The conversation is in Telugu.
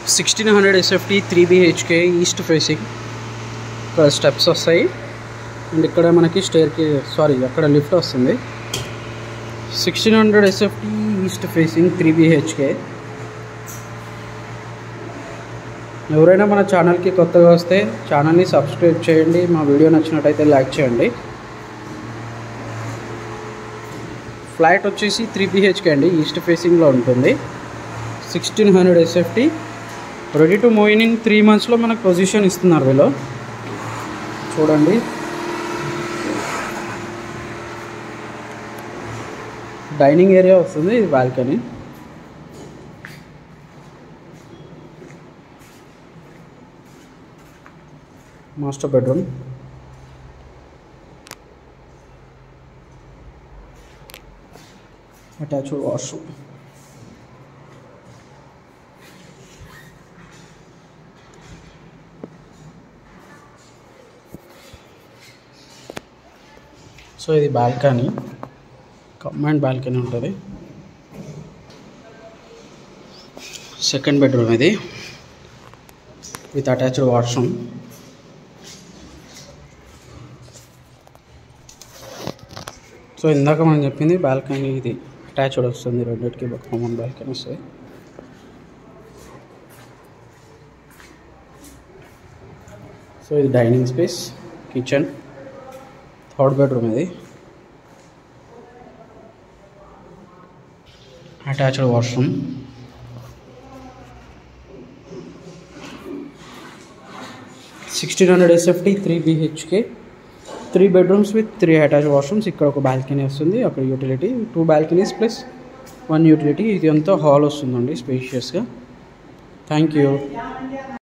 sixteen hundred SFT three BHK east facing ఇక్కడ స్టెప్స్ వస్తాయి అండ్ ఇక్కడ మనకి స్టేర్కి సారీ అక్కడ లిఫ్ట్ వస్తుంది sixteen hundred SFT east facing three BHK ఎవరైనా మన ఛానల్కి కొత్తగా వస్తే ఛానల్ని సబ్స్క్రైబ్ చేయండి మా వీడియో నచ్చినట్టయితే లైక్ చేయండి ఫ్లాట్ వచ్చేసి త్రీ బిహెచ్కే అండి ఈస్ట్ ఫేసింగ్లో ఉంటుంది sixteen hundred SFT ready to move in three మంత్స్లో మనకు పొజిషన్ ఇస్తున్నారు వీళ్ళు చూడండి డైనింగ్ ఏరియా వస్తుంది ఇది balcony master bedroom attached washroom so ఇది బాల్కనీ కమాండ్ బాల్కనీ ఉంటుంది సెకండ్ బెడ్రూమ్ ఇది విత్ అటాచ్డ్ వాష్రూమ్ సో ఇందాక మనం చెప్పింది బాల్కనీ ఇది అటాచ్డ్ వస్తుంది రెండింటికి కామన్ బాల్కనీ వస్తుంది సో ఇది dining space kitchen third bedroom ఇది attached washroom sixteen hundred SFT three BHK three bedrooms with three attach washrooms ఇక్కడ ఒక బాల్కనీ వస్తుంది అక్కడ utility two balconies plus one utility ఇది అంతా హాల్ వస్తుందండి స్పేషియస్గా థ్యాంక్ యూ